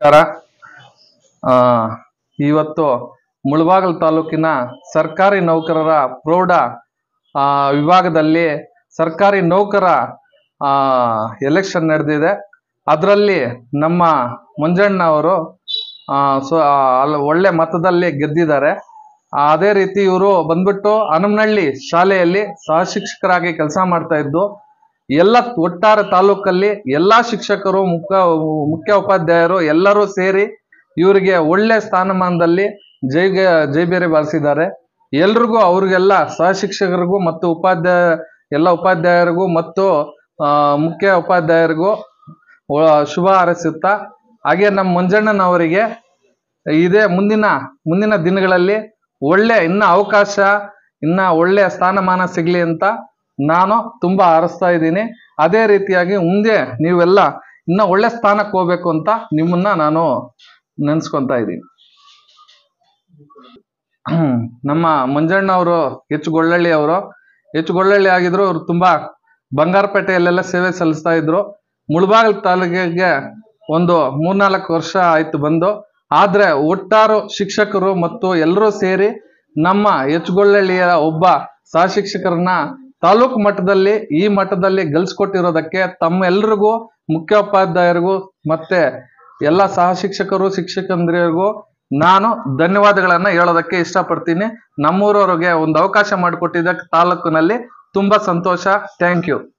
ನಮಸ್ಕಾರ ಆ, ಇವತ್ತು ಮುಳಬಾಗಲ್ ತಾಲೂಕಿನ ಸರ್ಕಾರಿ ನೌಕರರ ಪ್ರೌಢ ಆ, ವಿಭಾಗದಲ್ಲಿ ಸರ್ಕಾರಿ ನೌಕರ ಎಲೆಕ್ಷನ್ ನಡೆದಿದೆ ಅದರಲ್ಲಿ ನಮ್ಮ ಮಂಜಣ್ಣ ಅವರು ಆ, ಸೊ ಅಲ್ಲಿ ಒಳ್ಳೆ ಮತದಲ್ಲಿ ಗೆದ್ದಿದ್ದಾರೆ ಆ, ಅದೇ ರೀತಿ ಇವರು ಬಂದ್ಬಿಟ್ಟು ಹನುಮನಹಳ್ಳಿ ಶಾಲೆಯಲ್ಲಿ ಸಹ ಶಿಕ್ಷಕರಾಗಿ ಕೆಲಸ ಮಾಡ್ತಾ ಇದ್ದು ಎಲ್ಲ ಒಟ್ಟಾರೆ ತಾಲೂಕಲ್ಲಿ ಎಲ್ಲಾ ಶಿಕ್ಷಕರು ಮುಖ್ಯ ಮುಖ್ಯ ಉಪಾಧ್ಯಾಯರು ಎಲ್ಲರೂ ಸೇರಿ ಇವರಿಗೆ ಒಳ್ಳೆ ಸ್ಥಾನಮಾನದಲ್ಲಿ ಜೈಗೆ ಜೈಬೇರಿ ಬಾರಿಸಿದ್ದಾರೆ ಎಲ್ರಿಗೂ ಅವ್ರಿಗೆಲ್ಲ ಸಹ ಶಿಕ್ಷಕರಿಗೂ ಮತ್ತು ಉಪಾಧ್ಯಾಯ ಎಲ್ಲ ಉಪಾಧ್ಯಾಯರಿಗೂ ಮತ್ತು ಆ, ಮುಖ್ಯ ಉಪಾಧ್ಯಾಯರಿಗೂ ಒ- ಶುಭ ಹಾರೈಸುತ್ತಾ ಹಾಗೆ ನಮ್ಮ ಮಂಜಣ್ಣನವರಿಗೆ ಇದೇ ಮುಂದಿನ ಮುಂದಿನ ದಿನಗಳಲ್ಲಿ ಒಳ್ಳೆ ಇನ್ನ ಅವಕಾಶ ಇನ್ನ ಒಳ್ಳೆ ಸ್ಥಾನಮಾನ ಸಿಗ್ಲಿ ಅಂತ ನಾನು ತುಂಬಾ ಹಾರೈಸ್ತಾ ಇದ್ದೀನಿ ಅದೇ ರೀತಿಯಾಗಿ ಮುಂದೆ ನೀವೆಲ್ಲ ಇನ್ನ ಒಳ್ಳೆ ಸ್ಥಾನಕ್ಕೆ ಹೋಗ್ಬೇಕು ಅಂತ ನಿಮ್ಮನ್ನ ನಾನು ನೆನ್ಸ್ಕೊಂತಾ ಇದ್ದೀನಿ ನಮ್ಮ ಮಂಜಣ್ಣ ಅವರು ಎಚ್ ಗೊಳ್ಳಳ್ಳಿ ಅವರು ಎಚ್ ಗೊಳ್ಳಳ್ಳಿ ಆಗಿದ್ರು ಅವ್ರು ತುಂಬಾ ಬಂಗಾರಪೇಟೆಯಲ್ಲೆಲ್ಲ ಸೇವೆ ಸಲ್ಲಿಸ್ತಾ ಇದ್ರು ಮುಳಬಾಗಲ್ ತಾಲೂಕಿಗೆ ಒಂದು ಮೂರ್ನಾಲ್ಕು ವರ್ಷ ಆಯ್ತು ಬಂದು ಆದ್ರೆ ಒಟ್ಟಾರು ಶಿಕ್ಷಕರು ಮತ್ತು ಎಲ್ಲರೂ ಸೇರಿ ನಮ್ಮ ಎಚ್ ಗೊಳ್ಳಳ್ಳಿಯ ಒಬ್ಬ ಸಹ ಶಿಕ್ಷಕರನ್ನ ತಾಲೂಕು ಮಟ್ಟದಲ್ಲಿ ಈ ಮಟ್ಟದಲ್ಲಿ ಗೆಲ್ಸ್ಕೊಟ್ಟಿರೋದಕ್ಕೆ ತಮ್ಮೆಲ್ರಿಗೂ ಮುಖ್ಯೋಪಾಧ್ಯಾಯರಿಗೂ ಮತ್ತೆ ಎಲ್ಲ ಸಹ ಶಿಕ್ಷಕರು ಶಿಕ್ಷಕಂದ್ರಿಗೂ ನಾನು ಧನ್ಯವಾದಗಳನ್ನ ಹೇಳೋದಕ್ಕೆ ಇಷ್ಟಪಡ್ತೀನಿ ನಮ್ಮೂರವ್ರಿಗೆ ಒಂದು ಅವಕಾಶ ಮಾಡಿಕೊಟ್ಟಿದ್ದಕ್ಕೆ ತಾಲೂಕಿನಲ್ಲಿ ತುಂಬಾ ಸಂತೋಷ ಥ್ಯಾಂಕ್ ಯು